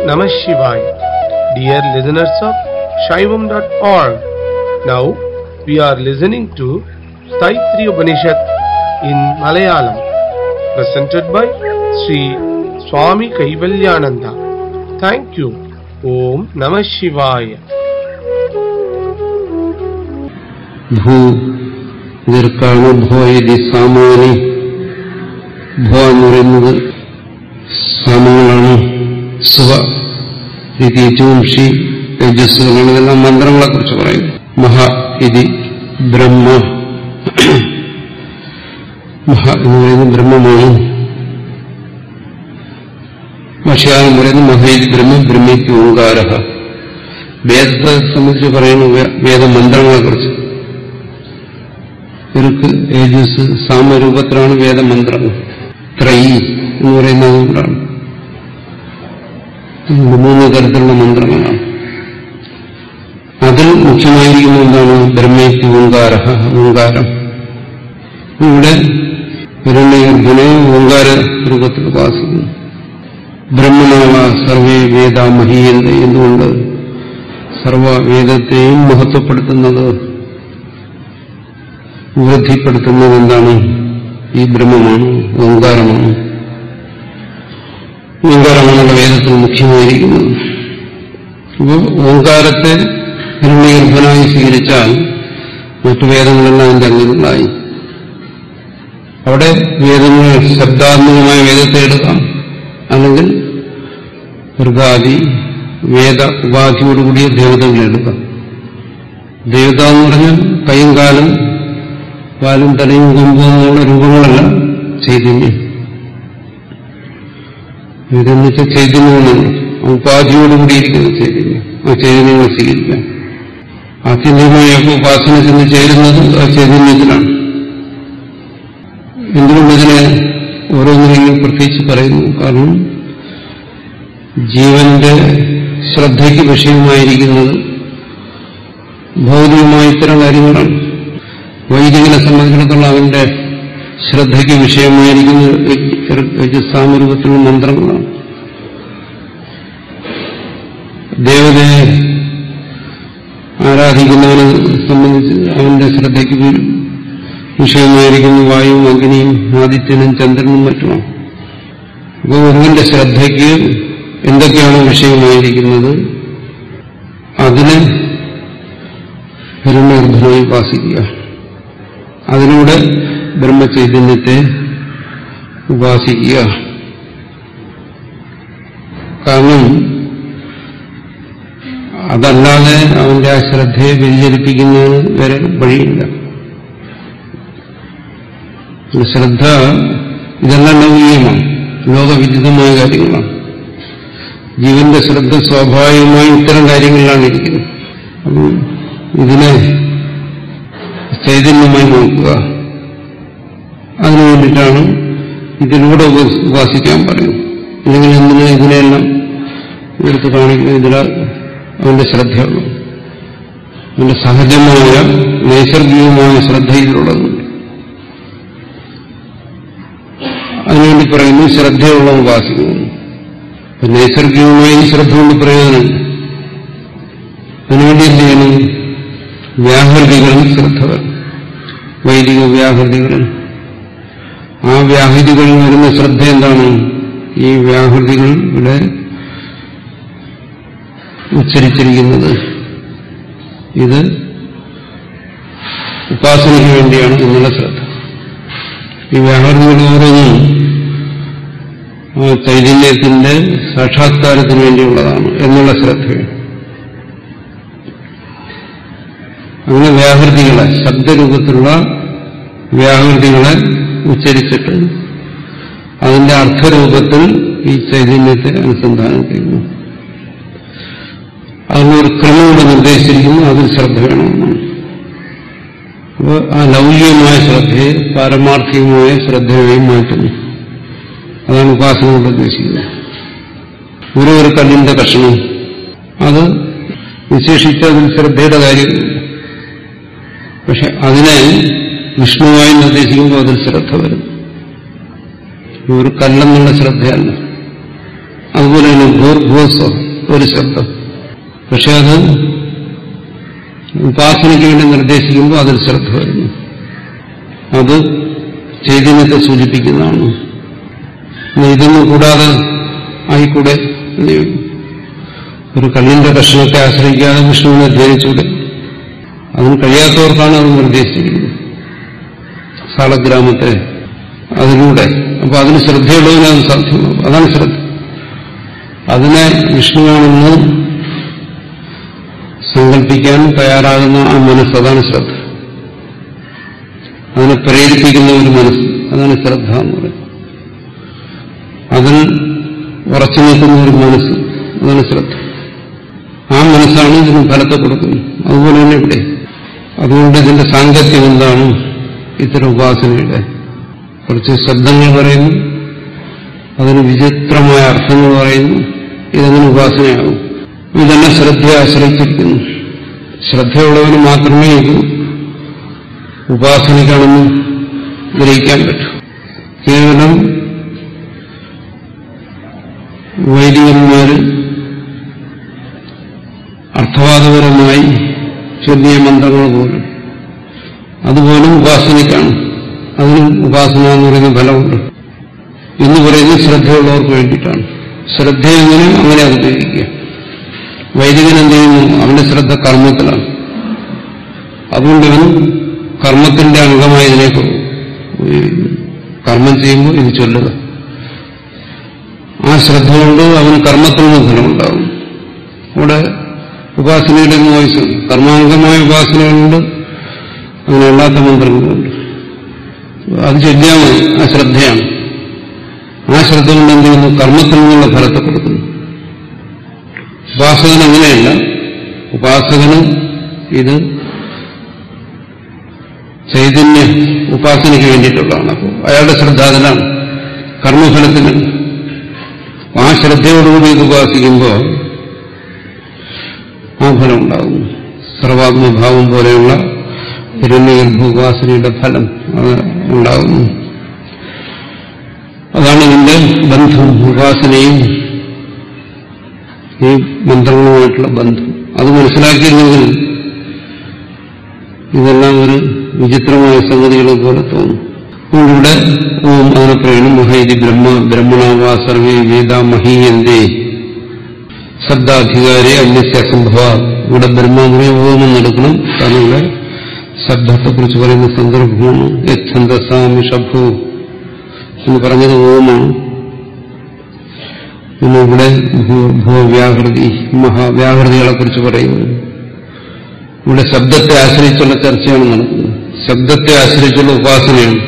Namah Shivaya. Dear listeners of Shaivam.org, now we are listening to Staitri Upanishad in Malayalam, presented by Sri Swami Kaivalyananda. Thank you. Om Namah Shivaya. ഭൂ ദീർഘാണ് ഭോ ഇതി സാമാനി ഭോ എന്ന് പറയുന്നത് സാമങ്ങളാണ് സുവ ഇതി ചൂംഷി തേജസ്സുകളാണ് ഇതെല്ലാം മന്ത്രങ്ങളെ കുറിച്ച് പറയും മഹ ഇതി ബ്രഹ്മ മഹ എന്ന് പറയുന്നത് ബ്രഹ്മമാണ് ഭക്ഷ്യാന്ന് പറയുന്നത് മഹേതി ബ്രഹ്മ ബ്രഹ്മിക്ക് ഓങ്കാര വേദത്തെ സംബന്ധിച്ച് പറയുന്ന വേ- വേദമന്ത്രങ്ങളെ കുറിച്ച് ഇവർക്ക് ഏജസ് സാമരൂപത്തിലാണ് വേദമന്ത്രങ്ങൾ ത്രയി എന്ന് പറയുന്നത് അതുകൊണ്ടാണ് ഇത് മൂന്ന് തരത്തിലുള്ള മന്ത്രങ്ങളാണ് അതിൽ മുഖ്യമായിരിക്കുന്ന എന്താണ് ബ്രഹ്മേത്തി ഓങ്കാര ഓങ്കാരം ഇവിടെ ഹിരണ്യഗർഭനെ ഓങ്കാര രൂപത്തിൽ ഉപാസിക്കുന്നു ബ്രഹ്മനാവ സർവേ വേദ മഹീയന്ത എന്തുകൊണ്ട് സർവവേദത്തെയും മഹത്വപ്പെടുത്തുന്നത് വൃദ്ധിപ്പെടുത്തുന്നത് എന്താണ് ഈ ബ്രഹ്മമാണ് ഓങ്കാരമാണ് ഓങ്കാരമാണല്ലോ വേദത്തിൽ മുഖ്യമായിരിക്കുന്നത് അപ്പോൾ ഓങ്കാരത്തെ ഹിരണ്യഗർഭനായി സ്വീകരിച്ചാൽ മറ്റു വേദങ്ങളെല്ലാം അതിന്റെ അംഗങ്ങളായി അവിടെ വേദങ്ങൾ ശബ്ദാത്മകമായ വേദത്തെ എടുക്കാം അല്ലെങ്കിൽ മൃഗാദി വേദ ഉപാധിയോടുകൂടിയ ദേവതകളെ എടുക്കാം ദേവത എന്ന് പറഞ്ഞാൽ കൈയും കാലും കാലും തലയും കൊമ്പും എന്നുള്ള രൂപങ്ങളല്ല ചൈതന്യം ഇതെന്ന് വെച്ചാൽ ചൈതന്യമെന്നാണ് ഉപാധിയോടുകൂടിയിരിക്കുന്ന ചൈതന്യം ആ ചൈതന്യങ്ങൾ സ്വീകരിക്കാം ആത്യന്തികമായ ഉപാസന ചെന്ന് ചേരുന്നത് ആ ചൈതന്യത്തിലാണ് എന്തുകൊണ്ട് ഇതിനെ ഓരോന്നിനെയും പ്രത്യേകിച്ച് പറയുന്നു കാരണം ജീവന്റെ ശ്രദ്ധയ്ക്ക് വിഷയമായിരിക്കുന്നത് ഭൗതികമായ ഇത്തരം കാര്യങ്ങളാണ് വൈദികനെ സംബന്ധിച്ചിടത്തോളം അവന്റെ ശ്രദ്ധയ്ക്ക് വിഷയമായിരിക്കുന്ന രജസാമരൂപത്തിലുള്ള മന്ത്രങ്ങളാണ് ദേവതയെ ആരാധിക്കുന്നവനെ സംബന്ധിച്ച് അവന്റെ ശ്രദ്ധയ്ക്ക് വി- വിഷയമായിരിക്കുന്ന വായുവും അഗ്നിയും ആദിത്യനും ചന്ദ്രനും മറ്റുമാണ് അപ്പോൾ ഒരുവന്റെ ശ്രദ്ധയ്ക്ക് എന്തൊക്കെയാണ് വിഷയമായിരിക്കുന്നത് അതിനെ ഹിരണ്യഗർഭനായി ഉപാസിക്കുക അതിലൂടെ ബ്രഹ്മചൈതന്യത്തെ ഉപാസിക്കുക കാരണം അതല്ലാതെ അവന്റെ ആ ശ്രദ്ധയെ വ്യതിചലിപ്പിക്കുന്നതിന് വരെ വഴിയില്ല ഒരു ശ്രദ്ധ ഇതെല്ലാം ലൗകികമാണ് ലോകവിദിതമായ കാര്യങ്ങളാണ് ജീവന്റെ ശ്രദ്ധ സ്വാഭാവികമായി ഇത്തരം കാര്യങ്ങളിലാണ് ഇരിക്കുന്നത് അപ്പം ഇതിനെ ചൈതന്യമായി നോക്കുക അതിനു വേണ്ടിയിട്ടാണ് ഇതിലൂടെ ഉപ- ഉപാസിക്കാൻ പറയുന്നത് ഇല്ലെങ്കിൽ എന്തിനാ ഇതിനെല്ലാം എടുത്ത് കാണിക്കുന്നത് ഇതിൽ അവന്റെ ശ്രദ്ധയുള്ളൂ അവന്റെ സഹജമായ നൈസർഗികമായ ശ്രദ്ധ ഇതിലുള്ളതുണ്ട് അതിനുവേണ്ടി പറയുന്നു ശ്രദ്ധയുള്ള ഉപാസിക്കുന്നു അപ്പൊ നൈസർഗികമായി ഈ ശ്രദ്ധ കൊണ്ട് പ്രയോജനമില്ല അതിനുവേണ്ടി എന്ത് ചെയ്യണം വ്യാഹൃതികളിൽ ശ്രദ്ധ വേണം വൈദിക വ്യാഹൃതികളിൽ ആ വ്യാഹൃതികളിൽ വരുന്ന ശ്രദ്ധ എന്താണ് ഈ വ്യാഹൃതികൾ ഇവിടെ ഉച്ചരിച്ചിരിക്കുന്നത് ഇത് ഉപാസനയ്ക്ക് വേണ്ടിയാണ് എന്നുള്ള ശ്രദ്ധ ഈ വ്യാഹൃതികൾ ഓരോന്നും ആ ചൈതന്യത്തിന്റെ സാക്ഷാത്കാരത്തിന് വേണ്ടിയുള്ളതാണ് എന്നുള്ള ശ്രദ്ധയാണ് അങ്ങനെ വ്യാഹൃതികളെ ശബ്ദരൂപത്തിലുള്ള വ്യാഹൃതികളെ ഉച്ചരിച്ചിട്ട് അതിന്റെ അർത്ഥരൂപത്തിൽ ഈ ചൈതന്യത്തെ അനുസന്ധാനം ചെയ്യുന്നു അതിനൊരു ക്രമം നിർദ്ദേശിച്ചിരിക്കുന്നു അതിൽ ശ്രദ്ധ വേണമെന്നാണ് അപ്പോൾ ആ ലൗകികമായ ശ്രദ്ധയെ പാരമാർത്ഥികമായ ശ്രദ്ധയായി മാറ്റുന്നു അതാണ് ഉപാസന കൊണ്ട് ഉദ്ദേശിക്കുന്നത് ഒരു ഒരു കല്ലിന്റെ കഷണം അത് വിശേഷിച്ച് അതിൽ ശ്രദ്ധയുടെ കാര്യം പക്ഷെ അതിനെ വിഷ്ണുവായി നിർദ്ദേശിക്കുമ്പോൾ അതിൽ ശ്രദ്ധ വരും ഒരു കല്ലെന്നുള്ള ശ്രദ്ധയല്ല അതുപോലെ തന്നെ ഭൂർഭൂസ്വ ഒരു ശബ്ദം പക്ഷെ അത് ഉപാസനയ്ക്ക് വേണ്ടി നിർദ്ദേശിക്കുമ്പോൾ അതിൽ ശ്രദ്ധ വരുന്നു അത് ചൈതന്യത്തെ സൂചിപ്പിക്കുന്നതാണ് ഇനി ഇതൊന്നും കൂടാതെ ആയിക്കൂടെ എന്നേ ഉള്ളൂ. ഒരു കണ്ണിന്റെ കഷ്ണത്തെ ആശ്രയിക്കാതെ വിഷ്ണുവിനെ ധ്യാനിച്ചൂടെ അതിന് കഴിയാത്തവർക്കാണ് അത് നിർദ്ദേശിച്ചിരിക്കുന്നത് സാളഗ്രാമത്തെ അതിലൂടെ അപ്പൊ അതിന് ശ്രദ്ധയുള്ളതിന് അത് സാധ്യമാകും അതാണ് ശ്രദ്ധ അതിനെ വിഷ്ണുവാണെന്ന് സങ്കല്പിക്കാൻ തയ്യാറാകുന്ന ആ മനസ്സ് അതാണ് ശ്രദ്ധ അതിനെ പ്രേരിപ്പിക്കുന്ന ഒരു മനസ്സ് അതാണ് ശ്രദ്ധ എന്ന് പറയുന്നത് അതിൽ ഉറച്ചു നിൽക്കുന്ന ഒരു മനസ്സ് അതാണ് ശ്രദ്ധ ആ മനസ്സാണ് ഇതിന് ഫലത്തെ കൊടുക്കുന്നത് അതുപോലെ തന്നെ ഇവിടെ അതുകൊണ്ട് ഇതിന്റെ സാങ്കത്യം എന്താണ് ഇത്തരം ഉപാസനയുടെ കുറച്ച് ശബ്ദങ്ങൾ പറയുന്നു അതിന് വിചിത്രമായ അർത്ഥങ്ങൾ പറയുന്നു ഇതെങ്ങനെ ഉപാസനയാകും ഇതെല്ലാം ശ്രദ്ധയെ ആശ്രയിച്ചിരിക്കുന്നു ശ്രദ്ധയുള്ളവന് മാത്രമേ ഇത് ഉപാസനയ്ക്കാണെന്ന് ഗ്രഹിക്കാൻ പറ്റൂ കേവലം വൈദികന്മാര് അർത്ഥവാദപരമായി ചൊല്ലിയ മന്ത്രങ്ങൾ പോലും അതുപോലും ഉപാസനയ്ക്കാണ് അതിനും ഉപാസന എന്ന് പറയുന്ന ഫലമുണ്ട് എന്ന് പറയുന്നത് ശ്രദ്ധയുള്ളവർക്ക് വേണ്ടിയിട്ടാണ് ശ്രദ്ധ എങ്ങനെ അങ്ങനെ അത് ഉപയോഗിക്കുക വൈദികൻ എന്ത് ചെയ്യുന്നു അവന്റെ ശ്രദ്ധ കർമ്മത്തിലാണ് അതുകൊണ്ട് അവൻ കർമ്മത്തിന്റെ അംഗമായി ഇതിലേക്ക് ഉപയോഗിക്കുന്നു കർമ്മം ചെയ്യുമ്പോൾ ഇത് ചൊല്ലുക ആ ശ്രദ്ധ കൊണ്ട് അവന് കർമ്മത്തിൽ നിന്ന് ഫലമുണ്ടാകും ഇവിടെ ഉപാസനയുടെ വോയിസ് കർമാംഗമായ ഉപാസനകളുണ്ട് അങ്ങനെ അല്ലാത്ത മന്ത്രങ്ങളുണ്ട് അത് ചൊല്ലിയാൽ മതി ആ ശ്രദ്ധയാണ് ആ ശ്രദ്ധ കൊണ്ട് എന്ത് ചെയ്യുന്നു കർമ്മത്തിൽ നിന്നുള്ള ഫലത്തെ കൊടുക്കുന്നു ഉപാസകൻ അങ്ങനെയല്ല ഉപാസകന് ഇത് ചൈതന്യ ഉപാസനയ്ക്ക് വേണ്ടിയിട്ടുള്ളതാണ് അപ്പോൾ അയാളുടെ ശ്രദ്ധ അതിലാണ് കർമ്മഫലത്തിന് ആ ശ്രദ്ധയോടുകൂടി ഇത് ഉപാസിക്കുമ്പോൾ ആ ഫലം ഉണ്ടാകുന്നു സർവാത്മഭാവം പോലെയുള്ള ഹിരണ്യഗർഭ ഉപാസനയുടെ ഫലം അത് ഉണ്ടാകുന്നു അതാണ് ഇതിന്റെ ബന്ധം ഉപാസനയും ഈ മന്ത്രങ്ങളുമായിട്ടുള്ള ബന്ധം അത് മനസ്സിലാക്കിയിരുന്നെങ്കിൽ ഇതെല്ലാം ഒരു വിചിത്രമായ സംഗതികളെ പോലെ തോന്നും അതുകൊണ്ടിവിടെ ഓം അതിനെ പറയണം മഹൈതി ബ്രഹ്മ ബ്രഹ്മണാവാ സർവേ വേദ മഹീയന്തേ ശബ്ദാധികാരി അന്യസ്യ അസംഭവ ഇവിടെ ബ്രഹ്മാമുറി ഓം എന്നെടുക്കണം കാരണം ഇവിടെ ശബ്ദത്തെക്കുറിച്ച് പറയുന്ന സന്ദർഭമാണ് യച്ഛന്തസാമിഷഭൂ എന്ന് പറഞ്ഞത് ഓമാണ് പിന്നെ ഇവിടെ ഭൂവ്യാകൃതി മഹാവ്യാകൃതികളെ കുറിച്ച് പറയുന്നു ഇവിടെ ശബ്ദത്തെ ആശ്രയിച്ചുള്ള ചർച്ചയാണ് നടക്കുന്നത് ശബ്ദത്തെ ആശ്രയിച്ചുള്ള ഉപാസനയാണ്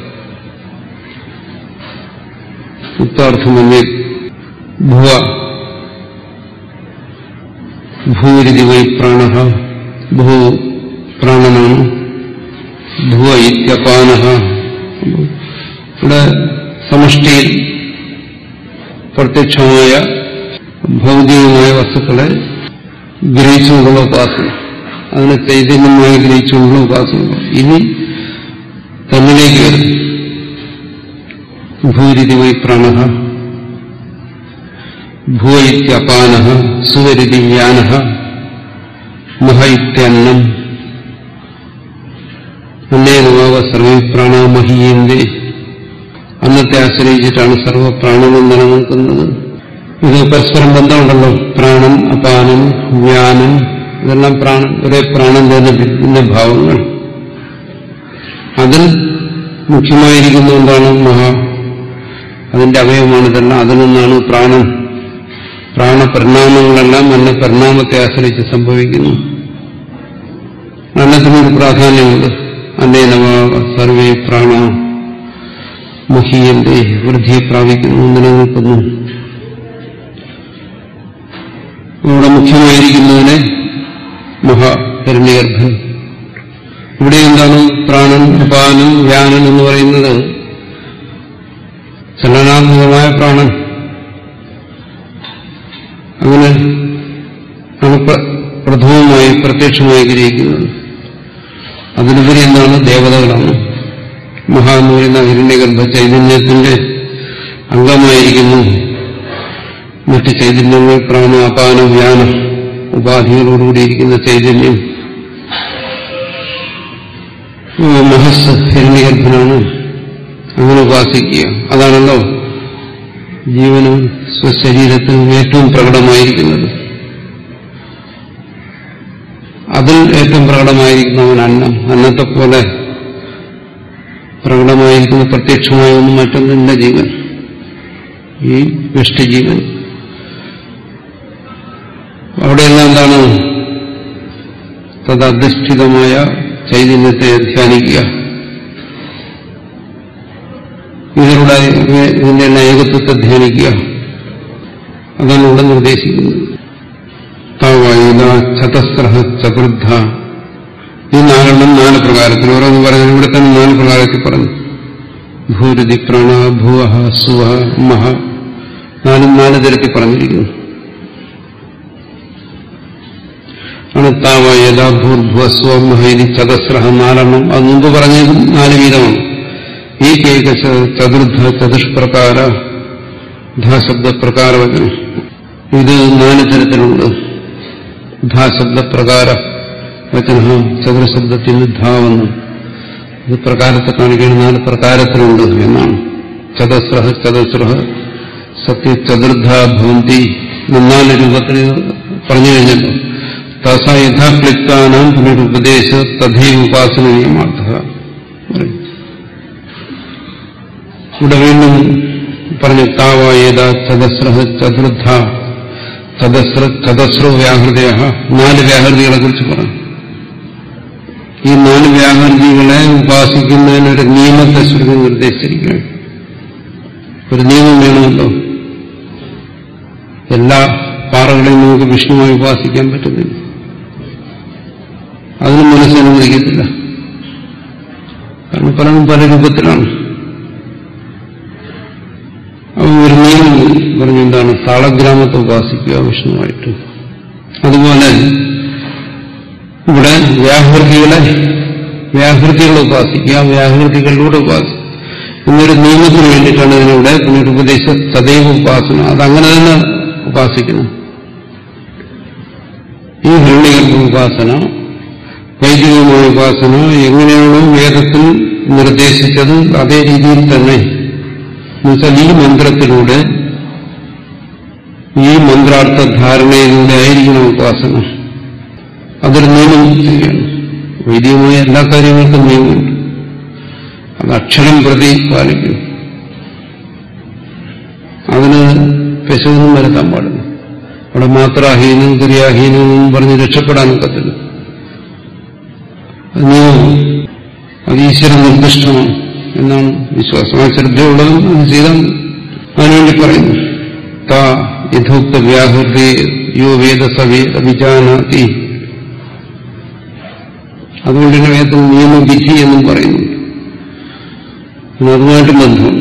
ഉത്താർത്ഥമന്യേ ഭുവ ഭൂരിതി വൈ പ്രാണ ഭൂ പ്രാണനാണ് ഭുവ ഇത്യപാന ഇവിടെ സമഷ്ടിയിൽ പ്രത്യക്ഷമായ ഭൗതികമായ വസ്തുക്കളെ ഗ്രഹിച്ചുകൊണ്ടുള്ള ഉപാസന അതിനെ ചൈതന്യമായി ഗ്രഹിച്ചുകൊണ്ടുള്ള ഉപാസന ഇനി തന്നിലേക്ക് വരും ഭൂരിതി വൈ പ്രാണ ഭൂ ഇത്യപാന സുവരിതി വ്യാന മഹ ഇത്യന്നം അന്നേനമാവ സർവേ പ്രാണാമഹീയന്തേ അന്നത്തെ ആശ്രയിച്ചിട്ടാണ് സർവപ്രാണനും നിലനിൽക്കുന്നത് ഇത് പരസ്പരം ബന്ധമുണ്ടല്ലോ പ്രാണൻ അപാനൻ വ്യാനൻ ഇതെല്ലാം പ്രാണൻ ഒരേ പ്രാണൻ തന്നെ ഭിന്ന ഭാവങ്ങൾ അതിൽ മുഖ്യമായിരിക്കുന്ന എന്താണ് മഹാ അതിന്റെ അവയവമാണ് ഇതെല്ലാം അതിൽ നിന്നാണ് പ്രാണൻ പ്രാണപരിണാമങ്ങളെല്ലാം അന്ന പരിണാമത്തെ ആശ്രയിച്ച് സംഭവിക്കുന്നു അന്നത്തിനൊരു പ്രാധാന്യമുണ്ട് അന്നേനവ സർവേ പ്രാണ മഹീയന്റെ വൃദ്ധിയെ പ്രാപിക്കുന്നു നിലനിൽക്കുന്നു ഇവിടെ മുഖ്യമായിരിക്കുന്നതിനെ മഹാഹിരണ്യഗർഭൻ ഇവിടെ എന്താണ് പ്രാണൻ ഉപാനൻ വ്യാനൻ എന്ന് പറയുന്നത് ചലനാത്മകമായ പ്രാണൻ അങ്ങനെ ആണ് പ്രഥമമായി പ്രത്യക്ഷമായി ഗ്രഹിക്കുന്നത് അതിലുപരി എന്താണ് ദേവതകളാണ് മഹാ എന്ന് പറയുന്ന ഹിരണ്യഗർഭ ചൈതന്യത്തിന്റെ അംഗമായിരിക്കുന്നു മറ്റ് ചൈതന്യങ്ങൾ പ്രാണ അപാന വ്യാന ഉപാധികളോടുകൂടിയിരിക്കുന്ന ചൈതന്യം മഹസ് ഹിരണ്യഗർഭനാണ് അങ്ങനെ ഉപാസിക്കുക അതാണല്ലോ ജീവനും സ്വശരീരത്തിനും ഏറ്റവും പ്രകടമായിരിക്കുന്നത് അതിൽ ഏറ്റവും പ്രകടമായിരിക്കുന്നവൻ അന്നം അന്നത്തെ പോലെ പ്രകടമായിരിക്കുന്ന പ്രത്യക്ഷമായ ഒന്നും മറ്റൊന്നില്ല ജീവൻ ഈ വിഷ്ടജീവൻ അവിടെയെല്ലാം എന്താണ് തദധിഷ്ഠിതമായ ചൈതന്യത്തെ ധ്യാനിക്കുക ഇതിലൂടെ ഇതിന്റെ ഏകത്വത്തെ ധ്യാനിക്കുക അതാണ് ഇവിടെ നിർദ്ദേശിക്കുന്നത് താവായുധ ചതസ്രഹ ചതുർദ്ധ ഈ നാലെണ്ണം നാല് പ്രകാരത്തിൽ ഓരോന്ന് പറഞ്ഞു ഇവിടെ തന്നെ നാല് പ്രകാരത്തിൽ പറഞ്ഞു ഭൂരുതി പ്രാണ ഭുവഹ സുവ മഹ നാലും നാല് തരത്തിൽ പറഞ്ഞിരിക്കുന്നു ആണ് താവ യഥാ ഭൂർഭുവസ്വ മഹ ഇനി ചതസ്രഹ നാലെണ്ണം അത് മുമ്പ് പറഞ്ഞതും നാല് വീതമാണ് ഈ കേക ചതുർദ്ധ ചതുഷ്പ്രകാര ധാശബ്ദപ്രകാരവചനം ഇത് നാല് തരത്തിലുണ്ട് ധാശബ്ദപ്രകാര വചന ചതുർശബ്ദത്തിന് ധാവെന്ന് ഇത് പ്രകാരത്തെ കാണിക്കുന്ന നാല് പ്രകാരത്തിലുണ്ട് എന്നാണ് ചതസ്രഹ ചതസ്രഹ സത്യ ചതുർധ ഭവന്തി നാല് രൂപത്തിൽ പറഞ്ഞു കഴിഞ്ഞല്ലോ തസ യഥാക്ലിപ്താനാം പുനരുപദേശ തഥൈ ഉപാസന നിയമാർത്ഥ ഇവിടെ വീണ്ടും പറഞ്ഞു താവായേത ചതസ്രഹ ചതുർധ ചതസ്ര ചതസ്രോ വ്യാഹൃതയ നാല് വ്യാഹൃതികളെ കുറിച്ച് പറഞ്ഞു ഈ നാല് വ്യാഹൃതികളെ ഉപാസിക്കുന്നതിനൊരു നിയമത്തെ ശ്രുതി നിർദ്ദേശിച്ചിരിക്കുകയാണ് ഒരു നിയമം വേണമല്ലോ എല്ലാ പാറകളെയും നമുക്ക് വിഷ്ണുവായി ഉപാസിക്കാൻ പറ്റുന്നില്ല അതിനും മനസ്സനുവദിക്കത്തില്ല കാരണം പലതും പല രൂപത്തിലാണ് അപ്പോൾ ഒരു നിയമം പറഞ്ഞു എന്താണ് താളഗ്രാമത്തെ ഉപാസിക്കുക വിഷ്ണുവായിട്ട് അതുപോലെ ഇവിടെ വ്യാഹൃതികളെ വ്യാഹൃതികളെ ഉപാസിക്കുക വ്യാഹൃതികളിലൂടെ ഉപാസിക്കുക എന്നൊരു നിയമത്തിന് വേണ്ടിയിട്ടാണ് ഇതിനിവിടെ പുനരുപദേശ സദൈവ ഉപാസന അതങ്ങനെ തന്നെ ഉപാസിക്കണം ഈ ഹിരണ്യഗർഭ ഉപാസന വൈദികമായ ഉപാസന എങ്ങനെയാണോ വേദത്തിൽ നിർദ്ദേശിച്ചത് അതേ രീതിയിൽ തന്നെ എന്നുവെച്ചാൽ ഈ മന്ത്രത്തിലൂടെ ഈ മന്ത്രാർത്ഥ ധാരണയിലൂടെ ആയിരിക്കണം ഉപാസന അതൊരു നിയമം ചെയ്യുകയാണ് വൈദികമായ എല്ലാ കാര്യങ്ങൾക്കും നിയമമുണ്ട് അത് അക്ഷരം പ്രതി പാലിക്കും അതിന് പെശകൊന്നും വരുത്താൻ പാടില്ല അവിടെ മാത്രാഹീനം ക്രിയാഹീനം എന്നും പറഞ്ഞ് രക്ഷപ്പെടാനൊക്കത്തില്ല അത് നിയമം അത് ഈശ്വര നിർദ്ദിഷ്ടമാണ് എന്നാണ് വിശ്വാസം ആ ശ്രദ്ധയുള്ളതും അത് ചെയ്താൽ അതിനുവേണ്ടി പറയുന്നു താ യഥോക്ത വ്യാഹൃതി യോ വേദസവേദ വിജാനാതി അതുകൊണ്ട് തന്നെ വേദത്തിൽ നിയമവിധി എന്നും പറയുന്നുണ്ട് അതുമായിട്ട് ബന്ധമുണ്ട്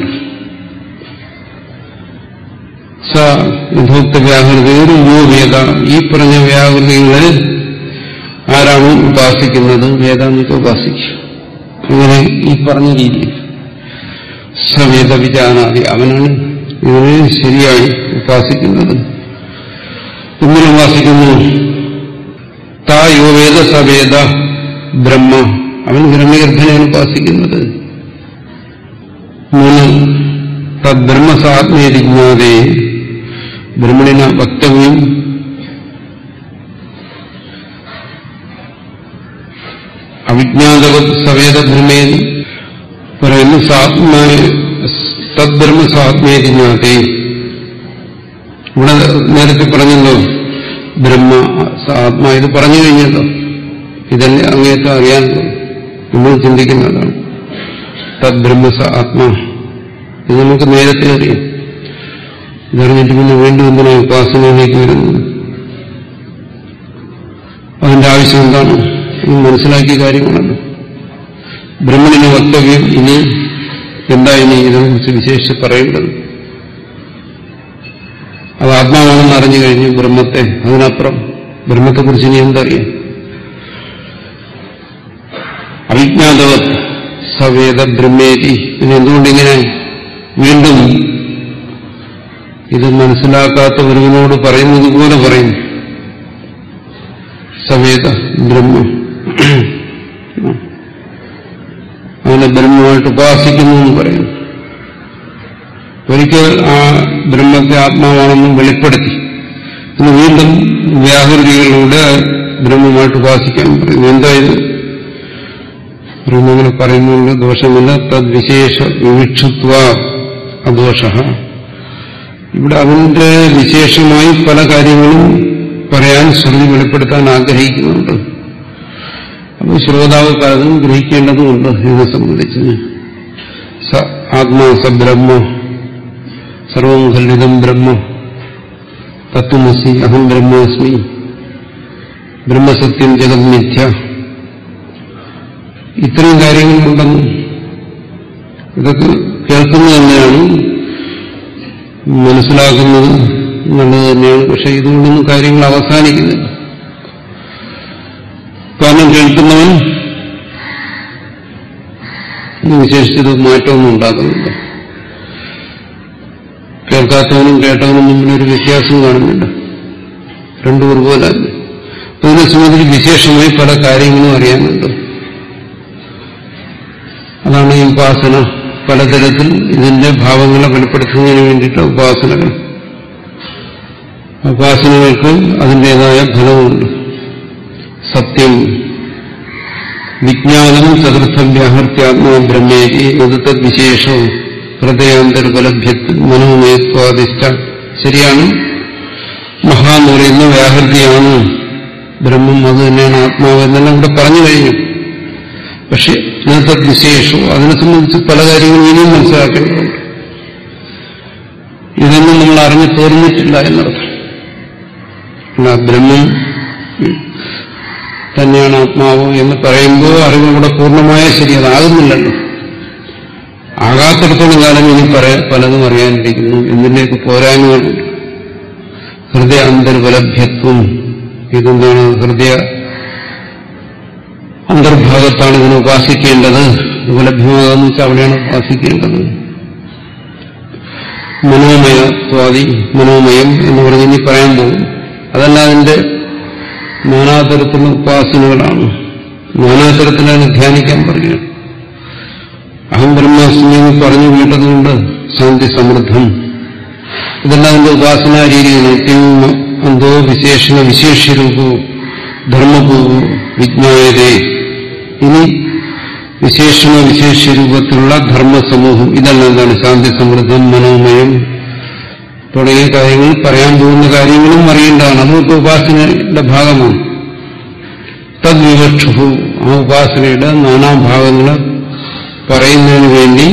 സ യഥോക്ത വ്യാഹൃതി ഒരു യോ വേദ ഈ പറഞ്ഞ വ്യാഹൃതികളെ ആരാണ് ഉപാസിക്കുന്നത് വേദാന്തത്തെ ഉപാസിക്കുക ഇങ്ങനെ ഈ പറഞ്ഞ രീതിയിൽ സവേദ വിചാനാദി അവനാണ് ഇതിനെ ശരിയായി ഉപാസിക്കുന്നത് ഇങ്ങനെ ഉപാസിക്കുന്നു താ യോ വേദ സവേദ ബ്രഹ്മ അവൻ ഹിരണ്യഗർഭനെയാണ് ഉപാസിക്കുന്നത് മൂന്ന് തദ്ബ്രഹ്മസാത്മേരിജ്ഞാതെ ബ്രഹ്മണിന വക്തവ്യം അവിജ്ഞാതവ സവേദ ബ്രഹ്മേതി പറയുന്നു സാത്മായ തദ്ബ്രഹ്മ സാത്മേരിജ്ഞാതെ ഇവിടെ നേരത്തെ പറഞ്ഞല്ലോ ബ്രഹ്മ ആത്മാ ഇത് പറഞ്ഞു കഴിഞ്ഞല്ലോ ഇതല്ലേ അങ്ങേറ്റം അറിയാനുള്ളൂ നമ്മൾ ചിന്തിക്കുന്നതാണ് തദ്ബ്രഹ്മസ ആത്മാ ഇത് നമുക്ക് നേരത്തെ അറിയാം ഇതറിഞ്ഞിട്ട് പിന്നെ വീണ്ടും എന്തിനാ ഉപാസനയിലേക്ക് വരുന്നത് അതിന്റെ ആവശ്യം എന്താണ് ഇത് മനസ്സിലാക്കിയ കാര്യമാണല്ലോ ബ്രഹ്മണിന് വക്തവ്യം ഇനി എന്താ ഇനി ഇതിനെക്കുറിച്ച് വിശേഷിച്ച് പറയേണ്ടത് അത് ആത്മാവാണെന്ന് അറിഞ്ഞു കഴിഞ്ഞു ബ്രഹ്മത്തെ അതിനപ്പുറം ബ്രഹ്മത്തെക്കുറിച്ച് ഇനി എന്തറിയാം അവിജ്ഞാതവത് സവേദ ബ്രഹ്മേതി പിന്നെ എന്തുകൊണ്ടിങ്ങനെ വീണ്ടും ഇത് മനസ്സിലാക്കാത്ത ഒരുവനോട് പറയുന്നത് പോലെ പറയും സവേദ ബ്രഹ്മ അവനെ ബ്രഹ്മമായിട്ട് ഉപാസിക്കുന്നു എന്ന് പറയുന്നു ഒരിക്കൽ ആ ബ്രഹ്മത്തെ ആത്മാവാണെന്നും വെളിപ്പെടുത്തി ഇന്ന് വീണ്ടും വ്യാഹൃതികളിലൂടെ ബ്രഹ്മമായിട്ട് ഉപാസിക്കാൻ പറയുന്നു എന്തായത് ബ്രഹ്മങ്ങനെ പറയുന്നുണ്ട് ദോഷമില്ല തദ്വിശേഷ വിവിക്ഷത്വ അദോഷ ഇവിടെ അതിന്റെ വിശേഷമായി പല കാര്യങ്ങളും പറയാൻ ശ്രുതി വെളിപ്പെടുത്താൻ ആഗ്രഹിക്കുന്നുണ്ട് അപ്പോൾ ശ്രോതാവ് പലതും ഗ്രഹിക്കേണ്ടതുണ്ട് ഇതിനെ സംബന്ധിച്ച് സ ആത്മാ സ ബ്രഹ്മ സർവം ഖല്ലിതം ബ്രഹ്മ തത്വമസി അഹം ബ്രഹ്മാസ്മി ബ്രഹ്മസത്യം ജഗത് മിഥ്യ ഇത്രയും കാര്യങ്ങളുണ്ടെന്നും ഇതൊക്കെ കേൾക്കുന്നത് തന്നെയാണ് മനസ്സിലാക്കുന്നത് നല്ലത് തന്നെയാണ് പക്ഷെ ഇതുകൊണ്ടൊന്നും കാര്യങ്ങൾ അവസാനിക്കുന്നില്ല കാരണം കേൾക്കുന്നവൻ വിശേഷിച്ചത് മാറ്റമൊന്നും ഉണ്ടാക്കുന്നില്ല കേൾക്കാത്തവനും കേട്ടവനും തമ്മിലൊരു വ്യത്യാസം കാണുന്നില്ല രണ്ടും ഒരുപോലെ തന്നെ അപ്പൊ ഇതിനെ സംബന്ധിച്ച് വിശേഷമായി പല കാര്യങ്ങളും അറിയാനുണ്ട് അതാണ് ഈ ഉപാസന പലതരത്തിൽ ഇതിന്റെ ഭാവങ്ങളെ വെളിപ്പെടുത്തുന്നതിന് വേണ്ടിയിട്ട് ഉപാസനകൾ ഉപാസനകൾക്ക് അതിൻ്റെതായ ഫലമുണ്ട് സത്യം വിജ്ഞാനം ചതുർത്ഥം വ്യാഹർത്യാത്മാ ബ്രഹ്മേരി ഉദത്ത വിശേഷവും ഹൃദയാന്തരപലഭ്യത്ത് മനോമയത്വാദിഷ്ട ശരിയാണ് മഹാന്ന് പറയുന്ന വ്യാഹൃതിയാണ് ബ്രഹ്മം അത് തന്നെയാണ് ആത്മാവ് എന്നെല്ലാം ഇവിടെ പറഞ്ഞു കഴിഞ്ഞു പക്ഷെ ഇന്നത്തെ വിശേഷവും അതിനെ സംബന്ധിച്ച് പല കാര്യങ്ങളും ഇനിയും മനസ്സിലാക്കേണ്ടതുണ്ട് ഇതൊന്നും നമ്മൾ അറിഞ്ഞു തീർന്നിട്ടില്ല എന്നർത്ഥം അല്ല, ബ്രഹ്മം തന്നെയാണ് ആത്മാവ് എന്ന് പറയുമ്പോൾ അറിവ് ഇവിടെ പൂർണ്ണമായ ശരി അതാകുന്നില്ലല്ലോ ആകാത്തിടത്തോളം കാലം ഇനി പറയാൻ പലതും അറിയാനിരിക്കുന്നു എന്തിൻ്റെയൊക്കെ പോരായ്മകളുണ്ട് ഹൃദയ അന്തർബലഭ്യത്വം ഇതെന്താണ് ഹൃദയ അന്തർഭാഗത്താണ് ഇതിനെ ഉപാസിക്കേണ്ടത് ഉപലഭ്യമാകാന്ന് വെച്ചാൽ അവിടെയാണ് ഉപാസിക്കേണ്ടത് മനോമയത്വാദി മനോമയം എന്ന് പറഞ്ഞ് ഇനി പറയാൻ പോകും അതല്ല അതിന്റെ നാനാതരത്തിലുള്ള ഉപാസനകളാണ് നാനാതരത്തിലാണ് ധ്യാനിക്കാൻ പറയുക അഹം ബ്രഹ്മാസ്മി എന്ന് പറഞ്ഞു കേട്ടതുകൊണ്ട് ശാന്തി സമൃദ്ധം ഇതെല്ലാം അതിന്റെ ഉപാസനാ രീതിയിൽ നിത്യം എന്തോ വിശേഷണ വിശേഷ്യരൂപോ ധർമ്മപൂർവോ വിജ്ഞായതേ ഇനി വിശേഷണ വിശേഷ്യ രൂപത്തിലുള്ള ധർമ്മസമൂഹം ഇതെല്ലാം എന്താണ് ശാന്തി സമൃദ്ധം മനോമയം തുടങ്ങിയ കാര്യങ്ങൾ പറയാൻ പോകുന്ന കാര്യങ്ങളും അറിയേണ്ടതാണ് അതൊക്കെ ഉപാസനയുടെ ഭാഗമാണ് തദ്വിവക്ഷു ആ ഉപാസനയുടെ നാനാഭാഗങ്ങളെ പറയുന്നതിന് വേണ്ടി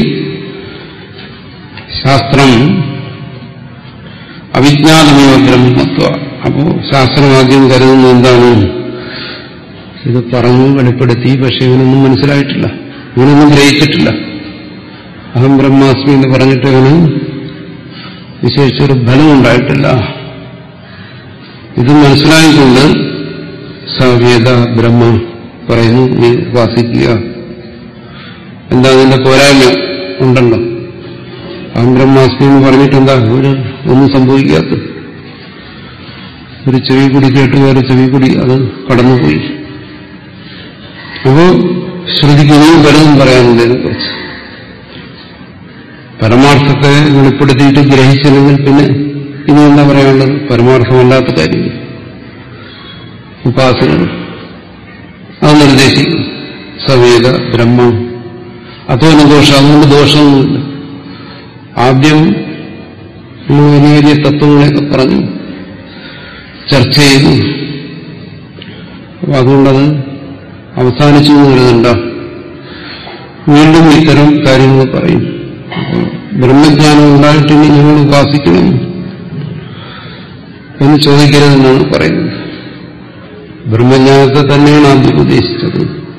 ശാസ്ത്രം അവിജ്ഞാതമേവ ബ്രഹ്മത്വ അപ്പോ ശാസ്ത്രം ആദ്യം കരുതുന്നത് എന്താണ് ഇത് പറഞ്ഞു വെളിപ്പെടുത്തി പക്ഷെ ഇവനൊന്നും മനസ്സിലായിട്ടില്ല ഇവനൊന്നും ഗ്രഹിച്ചിട്ടില്ല അഹം ബ്രഹ്മാസ്മി എന്ന് പറഞ്ഞിട്ട് ഇവന് വിശേഷിച്ചൊരു ഫലം ഉണ്ടായിട്ടില്ല ഇത് മനസ്സിലായിക്കൊണ്ട് സവേദ ബ്രഹ്മ പറയുന്നു നീ ഉപാസിക്കുക എന്താ അതിന്റെ പോരായ്മ ഉണ്ടല്ലോ അഹം ബ്രഹ്മാസ്മി എന്ന് പറഞ്ഞിട്ട് എന്താ ഒരു ഒന്നും സംഭവിക്കാത്ത ഒരു ചെവി കുടി കേട്ട് വേറെ ചെവി കുടി അത് കടന്നുപോയി അപ്പോ ശ്രുതിക്ക് ഇനിയും പലതും പറയാനുണ്ട് ഇതിനെക്കുറിച്ച് പരമാർത്ഥത്തെ വെളിപ്പെടുത്തിയിട്ട് ഗ്രഹിച്ചില്ലെങ്കിൽ പിന്നെ ഇനി എന്താ പറയാനുള്ളത് പരമാർത്ഥമല്ലാത്ത കാര്യങ്ങൾ ഉപാസനകൾ അത് നിർദ്ദേശിക്കും സവേദ ബ്രഹ്മ അതോന ദോഷം അതുകൊണ്ട് ദോഷമൊന്നുമില്ല ആദ്യം നമ്മൾ വലിയ വലിയ തത്വങ്ങളെയൊക്കെ പറഞ്ഞു ചർച്ച ചെയ്തു അപ്പൊ അതുകൊണ്ടത് അവസാനിച്ചു എന്ന് കരുതണ്ട വീണ്ടും ഇത്തരം കാര്യങ്ങൾ പറയും അപ്പോൾ ബ്രഹ്മജ്ഞാനം ഉണ്ടായിട്ടിനി നിങ്ങൾ ഉപാസിക്കണം എന്ന് ചോദിക്കരുതെന്നാണ് പറയുന്നത് ബ്രഹ്മജ്ഞാനത്തെ തന്നെയാണ് ആദ്യം ഉദ്ദേശിച്ചത്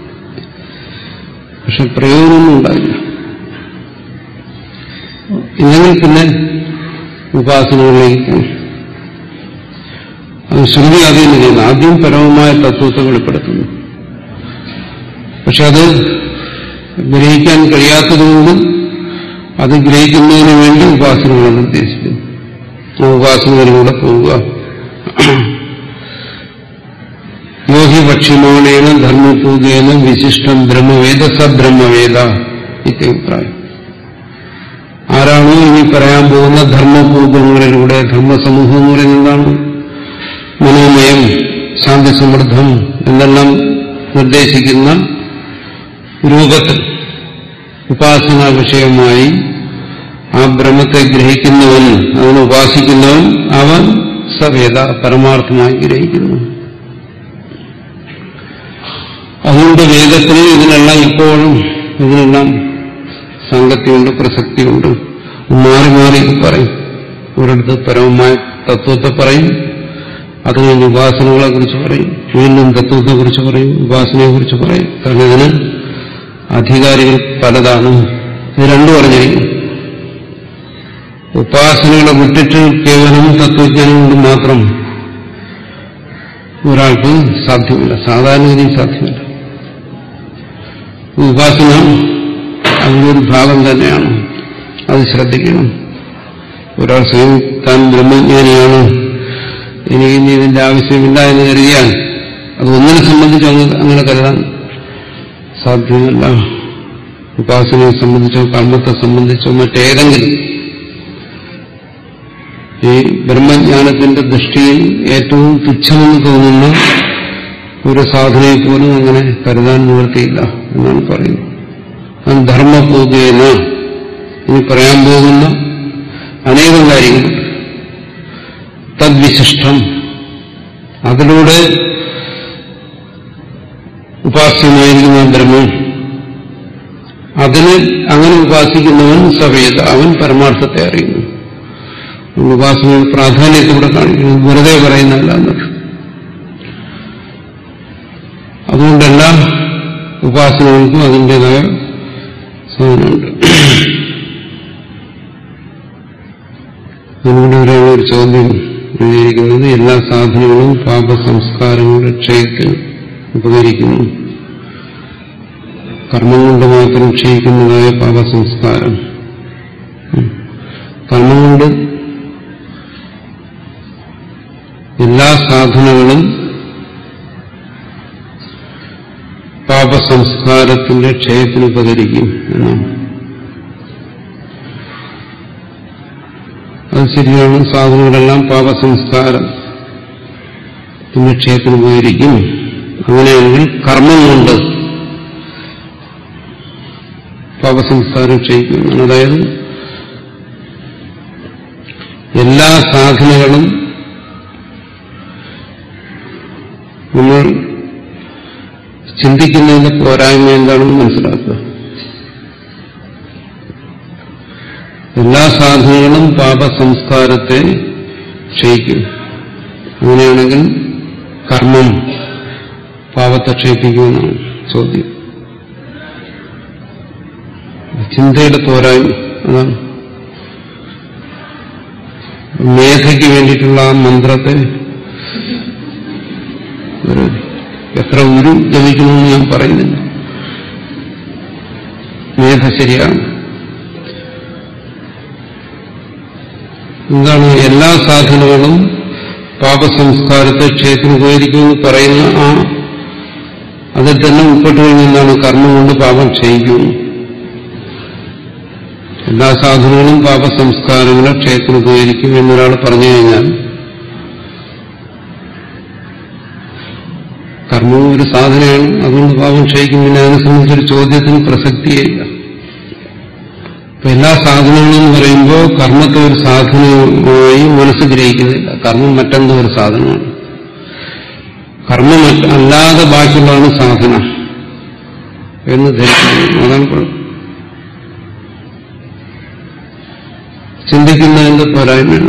പക്ഷെ പ്രയോജനമൊന്നും ഉണ്ടായില്ല ഇല്ലെങ്കിൽ പിന്നെ ഉപാസനകളിലേക്ക് പോകും അത് ശ്രുതി ആദ്യം ചെയ്യുന്നു ആദ്യം പരമമായ തത്വത്തെ വെളിപ്പെടുത്തുന്നു പക്ഷെ അത് ഗ്രഹിക്കാൻ കഴിയാത്തതുകൊണ്ട് അത് ഗ്രഹിക്കുന്നതിന് വേണ്ടി ഉപാസനകളെ നിർദ്ദേശിക്കുന്നു ആ ഉപാസനകളിലൂടെ പോവുക യോഹി ഭക്ഷ്യമാണേന ധർമ്മപൂകേന വിശിഷ്ടം ബ്രഹ്മവേദ സബ്രഹ്മവേദ ഇത്യഭിപ്രായം ആരാണോ ഇനി പറയാൻ പോകുന്ന ധർമ്മപൂർവങ്ങളിലൂടെ ധർമ്മസമൂഹം എന്ന് പറയുന്നതാണ് മനോമയം ശാന്തി സമൃദ്ധം എന്നെല്ലാം നിർദ്ദേശിക്കുന്ന രൂപത്തിൽ ഉപാസനാ വിഷയമായി ആ ബ്രഹ്മത്തെ ഗ്രഹിക്കുന്നവൻ അതിനെ ഉപാസിക്കുന്നവൻ അവൻ സവേദ പരമാർത്ഥമായി ഗ്രഹിക്കുന്നു അതുകൊണ്ട് വേദത്തിന് ഇതിനെല്ലാം ഇപ്പോഴും ഇതിനെല്ലാം സാങ്കത്യമുണ്ട് പ്രസക്തിയുണ്ട് മാറി മാറി പറയും ഒരിടത്ത് പരമമായ തത്വത്തെ പറയും അത് കഴിഞ്ഞ് ഉപാസനകളെ കുറിച്ച് പറയും വീണ്ടും തത്വത്തെ കുറിച്ച് പറയും ഉപാസനയെ കുറിച്ച് പറയും കാരണം ഇതിന് അധികാരികൾ പലതാണ് ഇത് രണ്ടും പറഞ്ഞിരിക്കും ഉപാസനകളെ വിട്ടിട്ട് കേവലം തത്വജ്ഞാനം കൊണ്ട് മാത്രം ഒരാൾക്ക് സാധ്യമല്ല സാധാരണഗതിയിൽ സാധ്യമല്ല ഉപാസന അതിൻ്റെ ഒരു ഭാഗം തന്നെയാണ് അത് ശ്രദ്ധിക്കണം ഒരാൾ സ്വയം താൻ ബ്രഹ്മജ്ഞാനിയാണ് എനിക്ക് ഇനി ഇതിന്റെ ആവശ്യമില്ല എന്ന് കരുതിയാൽ അത് ഒന്നിനെ സംബന്ധിച്ചോ അങ്ങ് അങ്ങനെ കരുതാൻ സാധ്യമല്ല ഉപാസനയെ സംബന്ധിച്ചോ കർമ്മത്തെ സംബന്ധിച്ചോ മറ്റേതെങ്കിലും ഈ ബ്രഹ്മജ്ഞാനത്തിന്റെ ദൃഷ്ടിയിൽ ഏറ്റവും തുച്ഛമെന്ന് തോന്നുന്ന ഒരു സാധനയെ പോലും അങ്ങനെ കരുതാൻ നിവൃത്തിയില്ല എന്നാണ് പറയുന്നത് അത് ധർമ്മപൂകേന ഇനി പറയാൻ പോകുന്ന അനേകം കാര്യങ്ങളുണ്ട് തദ്വിശിഷ്ടം അതിലൂടെ ഉപാസ്യമായിരിക്കുന്ന ബ്രഹ്മം അതിന് അങ്ങനെ ഉപാസിക്കുന്നവൻ സവേദ അവൻ പരമാർത്ഥത്തെ അറിയുന്നു ഉപാസനയുടെ പ്രാധാന്യത്തോടെ കാണിക്കുന്നത് വെറുതെ പറയുന്നതല്ല എന്നൊക്കെ അതുകൊണ്ട് എല്ലാ ഉപാസനകൾക്കും അതിൻ്റെതായ സാധനമുണ്ട് അതിലൂടെ ഒരാൾ ഒരു ചോദ്യം എഴുതിയിരിക്കുന്നത് എല്ലാ സാധനങ്ങളും പാപസംസ്കാരങ്ങളുടെ ക്ഷയത്തിന് ഉപകരിക്കുന്നു കർമ്മം കൊണ്ട് മാത്രം ക്ഷയിക്കുന്നതായ പാപസംസ്കാരം ഉം. കർമ്മം കൊണ്ട് എല്ലാ സാധനങ്ങളും പാപസംസ്കാരത്തിന്റെ ക്ഷയത്തിന് ഉപകരിക്കും എന്നാണ് അത് ശരിയാണ് സാധനങ്ങളെല്ലാം പാപസംസ്കാരം പിന്നെ ക്ഷയത്തിന് ഉപകരിക്കും അങ്ങനെയാണെങ്കിൽ കർമ്മം കൊണ്ട് പാപസംസ്കാരം ക്ഷയിക്കുന്നു അതായത് എല്ലാ സാധനങ്ങളും നമ്മൾ ചിന്തിക്കുന്നതിന്റെ പോരായ്മ എന്താണെന്ന് മനസ്സിലാക്കുക എല്ലാ സാധനങ്ങളും പാപസംസ്കാരത്തെ ക്ഷയിക്കും അങ്ങനെയാണെങ്കിൽ കർമ്മം പാപത്തെ ക്ഷയിപ്പിക്കുമെന്നാണ് ചോദ്യം ചിന്തയുടെ പോരായ്മ അതാണ് മേധയ്ക്ക് വേണ്ടിയിട്ടുള്ള ആ മന്ത്രത്തെ ഒരു എത്ര ഉരു ജപിക്കണമെന്ന് ഞാൻ പറയുന്നില്ല മേധ ശരിയാണ് എന്താണ് എല്ലാ സാധനങ്ങളും പാപസംസ്കാരത്തെ ക്ഷേത്രത്തിന് ഉപകരിക്കുമെന്ന് പറയുന്ന ആ അതിൽ തന്നെ ഉൾപ്പെട്ടു കഴിഞ്ഞെന്താണ് കർമ്മം കൊണ്ട് പാപം ക്ഷയിക്കുന്നു എല്ലാ സാധനങ്ങളും പാപസംസ്കാരങ്ങളെ ക്ഷേത്രത്തിന് ഉപകരിക്കും എന്നൊരാൾ പറഞ്ഞു കഴിഞ്ഞാൽ കർമ്മവും ഒരു സാധനമാണ് അതുകൊണ്ട് പാപം ക്ഷയിക്കും പിന്നെ അതിനെ സംബന്ധിച്ചൊരു ചോദ്യത്തിന് പ്രസക്തിയില്ല അപ്പൊ എല്ലാ സാധനങ്ങളും എന്ന് പറയുമ്പോൾ കർമ്മത്തെ ഒരു സാധനമായി മനസ്സ് ഗ്രഹിക്കുന്നില്ല കർമ്മം മറ്റെന്തോ ഒരു സാധനമാണ് കർമ്മം മറ്റ് അല്ലാതെ ബാക്കിയുള്ളതാണ് സാധന എന്ന് ധരിക്കുന്നു അതാണ് കുഴപ്പം ചിന്തിക്കുന്നതിന്റെ പോരായ്മയാണ്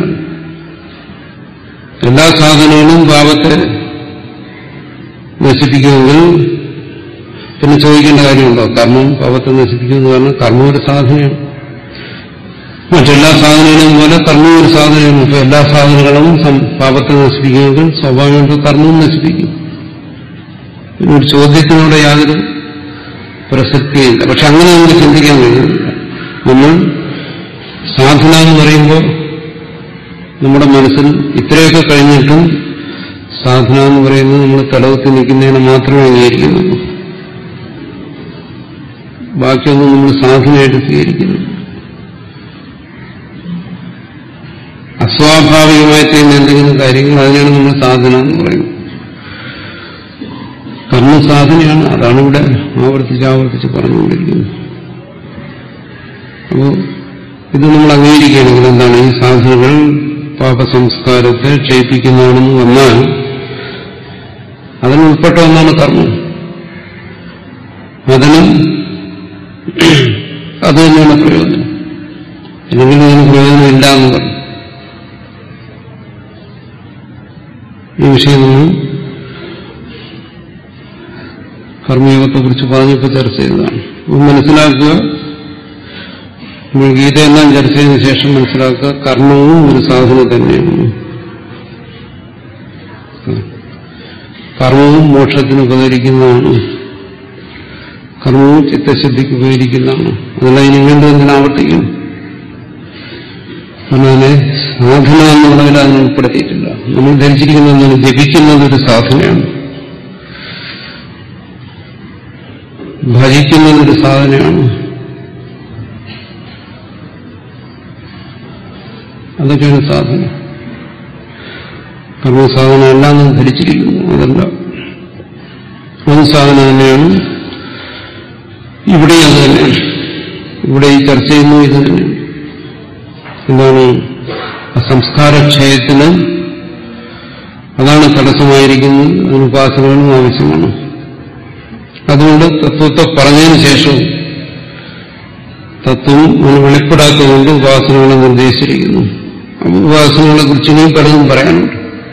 എല്ലാ സാധനങ്ങളും പാപത്തെ നശിപ്പിക്കുമെങ്കിൽ പിന്നെ ചോദിക്കേണ്ട കാര്യമുണ്ടോ കർമ്മം പാപത്തെ നശിപ്പിക്കുമെന്ന് പറഞ്ഞാൽ കർമ്മം ഒരു സാധനമാണ് മറ്റെല്ലാ സാധനങ്ങളും പോലെ കർമ്മം ഒരു സാധനമാണ് അപ്പൊ എല്ലാ സാധനങ്ങളും സം- പാപത്തെ നശിപ്പിക്കുമെങ്കിൽ സ്വാഭാവികമായിട്ടും കർമ്മവും നശിപ്പിക്കും പിന്നെ ഒരു ചോദ്യത്തിനോട് യാതൊരു പ്രസക്തിയില്ല പക്ഷെ അങ്ങനെ നമുക്ക് ചിന്തിക്കാൻ കഴിയുന്നില്ല നമ്മൾ സാധന എന്ന് പറയുമ്പോൾ നമ്മുടെ മനസ്സിൽ ഇത്രയൊക്കെ കഴിഞ്ഞിട്ടും സാധന എന്ന് പറയുന്നത് നമ്മൾ തലവത്തിൽ നിൽക്കുന്നതിന് മാത്രമേ അംഗീകരിക്കുന്നുള്ളൂ ബാക്കിയൊന്നും നമ്മൾ സാധനയായിട്ട് സ്വീകരിക്കുന്നു അസ്വാഭാവികമായി ചെയ്യുന്ന എന്തെങ്കിലും കാര്യങ്ങൾ അതിനാണ് നമ്മൾ സാധന എന്ന് പറയുന്നത് കർമ്മ സാധനയാണ് അതാണ് ഇവിടെ ആവർത്തിച്ച് ആവർത്തിച്ച് പറഞ്ഞുകൊണ്ടിരിക്കുന്നത് അപ്പോൾ ഇത് നമ്മൾ അംഗീകരിക്കുകയാണെങ്കിൽ എന്താണ് ഈ സാധനകൾ പാപസംസ്കാരത്തെ ക്ഷയിപ്പിക്കുന്നതാണെന്ന് വന്നാൽ അതിന് ഉൾപ്പെട്ട ഒന്നാണ് കർമ്മം അതിന് അത് തന്നെയാണ് പ്രയോജനം അല്ലെങ്കിൽ ഇതിന് പ്രയോജനമില്ല എന്ന് പറഞ്ഞു ഈ വിഷയം നമ്മൾ കർമ്മയോഗത്തെ കുറിച്ച് പറഞ്ഞപ്പോൾ ചർച്ച ചെയ്തതാണ് അപ്പോൾ മനസ്സിലാക്കുക നമ്മൾ ഗീതയെല്ലാം ചർച്ച ചെയ്തതിനു ശേഷം മനസ്സിലാക്കുക കർമ്മവും ഒരു സാധനം തന്നെയാണ് കർമ്മവും മോക്ഷത്തിന് ഉപകരിക്കുന്നതാണ് കർമ്മവും ചിത്തശുദ്ധിക്ക് ഉപകരിക്കുന്നതാണ് അതെല്ലാം ഇനി വീണ്ടും എന്തിനാ ആവർത്തിക്കും കാരണം അതിനെ സാധന എന്നുള്ളതിൽ അതിനെ ഉൾപ്പെടുത്തിയിട്ടില്ല നമ്മൾ ധരിച്ചിരിക്കുന്ന എന്താണ് ജപിക്കുന്നത് ഒരു സാധനയാണ് ഭജിക്കുന്നത് ഒരു സാധനയാണ് അതൊക്കെയാണ് സാധന കർമ്മസാധന എല്ലാം നാം ധരിച്ചിരിക്കുന്നു അതല്ല അത് സാധന തന്നെയാണ് ഇവിടെ അത് തന്നെയാണ് ഇവിടെ ഈ ചർച്ച ചെയ്യുന്നു ഇത് തന്നെയാണ് എന്താണ് ആ സംസ്കാരക്ഷയത്തിന് അതാണ് തടസ്സമായിരിക്കുന്നത് അതിന് ഉപാസനകളും ആവശ്യമാണ് അതുകൊണ്ട് തത്വത്തെ പറഞ്ഞതിന് ശേഷവും തത്വം അതിന് വെളിപ്പെടാത്തതുകൊണ്ട് ഉപാസനകളെ നിർദ്ദേശിച്ചിരിക്കുന്നു അപ്പോൾ ഉപാസനകളെ കുറിച്ച് ഇനിയും പലതും പറയാനുണ്ട്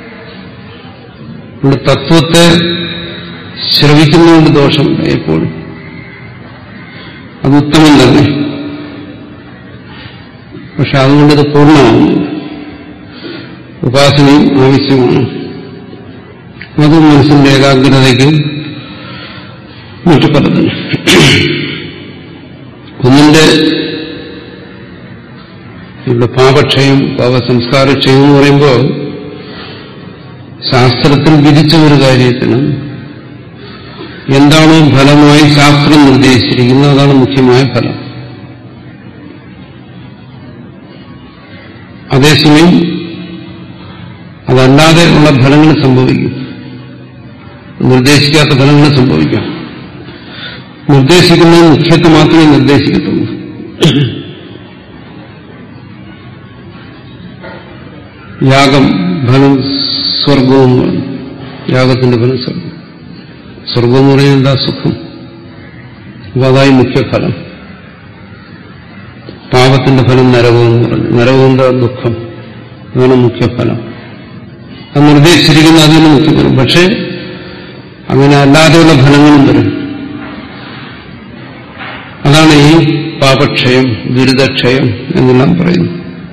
ഇവിടെ തത്വത്തെ ശ്രവിക്കുന്നതുകൊണ്ട് ദോഷമുണ്ട് എപ്പോഴും അത് ഉത്തമം തന്നെ പക്ഷെ അതുകൊണ്ട് ഇത് പൂർണ്ണമാണ് ഉപാസനയും ആവശ്യമാണ് അത് മനസ്സിന്റെ ഏകാഗ്രതയ്ക്ക് മറ്റു പലതിന് ഒന്നിന്റെ ഇവിടെ പാപക്ഷയം പാപസംസ്കാരക്ഷയം എന്ന് പറയുമ്പോൾ ശാസ്ത്രത്തിൽ വിധിച്ച ഒരു കാര്യത്തിന് എന്താണോ ഫലമായി ശാസ്ത്രം നിർദ്ദേശിച്ചിരിക്കുന്നത് അതാണ് മുഖ്യമായ ഫലം അതേസമയം അതല്ലാതെ ഉള്ള ഫലങ്ങൾ സംഭവിക്കും നിർദ്ദേശിക്കാത്ത ഫലങ്ങൾ സംഭവിക്കാം നിർദ്ദേശിക്കുന്നത് മുഖ്യത്തെ മാത്രമേ നിർദ്ദേശിക്കത്തുള്ളൂ യാഗം ഫലം സ്വർഗവും യാഗത്തിന്റെ ഫലം സ്വർഗം സ്വർഗം എന്ന് പറയുന്നത് എന്താ സുഖം അപ്പൊ അതായി മുഖ്യഫലം പാപത്തിന്റെ ഫലം നരകം എന്ന് പറഞ്ഞു നരകം എന്താ ദുഃഖം അതാണ് മുഖ്യഫലം അത് നിർദ്ദേശിച്ചിരിക്കുന്ന അതിന് മുഖ്യഫലം പക്ഷേ അങ്ങനെ അല്ലാതെയുള്ള ഫലങ്ങളും വരും അതാണ് ഈ പാപക്ഷയം ദുരിതക്ഷയം എന്നെല്ലാം പറയുന്നു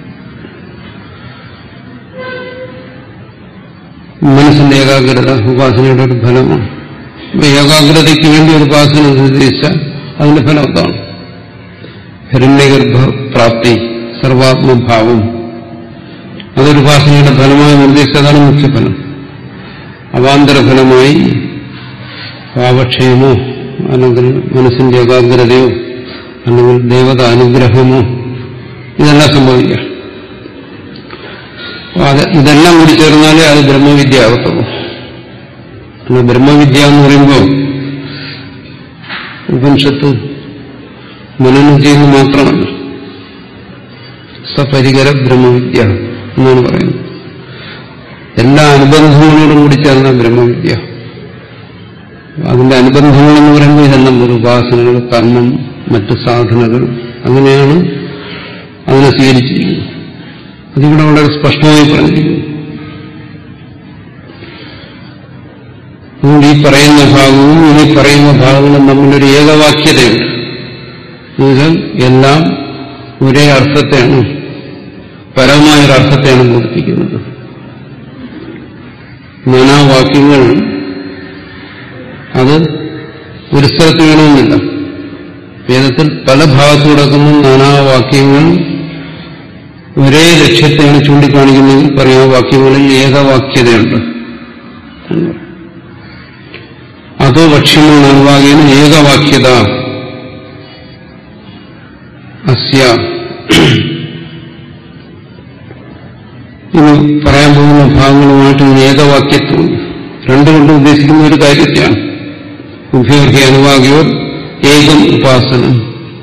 മനസ്സിന്റെ ഏകാഗ്രത ഉപാസനയുടെ ഒരു ഫലമാണ് അപ്പൊ ഏകാഗ്രതയ്ക്ക് വേണ്ടി ഒരു ഉപാസന നിർദ്ദേശിച്ചാൽ അതിന്റെ ഫലം അതാണ് ഹിരണ്യഗർഭ പ്രാപ്തി സർവാത്മഭാവം അതൊരു ഉപാസനയുടെ ഫലമായി നിർദ്ദേശിച്ചതാണ് മുഖ്യഫലം അവാന്തരഫലമായി പാപക്ഷയമോ അല്ലെങ്കിൽ മനസ്സിന്റെ ഏകാഗ്രതയോ അല്ലെങ്കിൽ ദേവത അനുഗ്രഹമോ ഇതെല്ലാം സംഭവിക്കാം അത് ഇതെല്ലാം കൂടി ചേർന്നാലേ അത് ബ്രഹ്മവിദ്യ ആകത്തുള്ളൂ അല്ല ബ്രഹ്മവിദ്യ എന്ന് പറയുമ്പോൾ ഉപനിഷത്ത് മനനം ചെയ്യുന്ന മാത്രമല്ല സപരികര ബ്രഹ്മവിദ്യ എന്നാണ് പറയുന്നത് എല്ലാ അനുബന്ധങ്ങളോടും കൂടി ചേർന്ന ബ്രഹ്മവിദ്യ അതിന്റെ അനുബന്ധങ്ങളെന്ന് പറയുമ്പോൾ ഇതെല്ലാം ഒരു ഉപാസനകൾ കർമ്മം മറ്റ് സാധനകൾ അങ്ങനെയാണ് അതിനെ സ്വീകരിച്ചിരിക്കുന്നത് അതിവിടെ വളരെ സ്പഷ്ടമായി പറഞ്ഞിരിക്കുന്നു അതുകൊണ്ട് ഈ പറയുന്ന ഭാഗവും ഇനി പറയുന്ന ഭാഗങ്ങളും തമ്മിലൊരു ഏകവാക്യതയുണ്ട് എന്നുവെച്ചാൽ എല്ലാം ഒരേ അർത്ഥത്തെയാണ് പരമായൊരു അർത്ഥത്തെയാണ് ബോധിപ്പിക്കുന്നത് നാനാവാക്യങ്ങൾ അത് ഒരു സ്ഥലത്ത് വേണമെന്നില്ല വേദത്തിൽ പല ഭാഗത്തു കിടക്കുന്ന നാനാവാക്യങ്ങൾ ഒരേ ലക്ഷ്യത്തെയാണ് ചൂണ്ടിക്കാണിക്കുന്നതെങ്കിൽ പറയാം വാക്യങ്ങളിൽ ഏകവാക്യതയുണ്ട് എന്ന് പറയും. അതോ ഭക്ഷ്യമാണ് അനുവാകേന ഏകവാക്യത അസ്യ ഇനി പറയാൻ പോകുന്ന ഭാഗങ്ങളുമായിട്ട് ഇനി ഏകവാക്യത്വം രണ്ടുകൊണ്ടും ഉദ്ദേശിക്കുന്ന ഒരു കാര്യത്തെയാണ് ഉഭയർഹി അനുവാകിയോർ ഏകം ഉപാസനം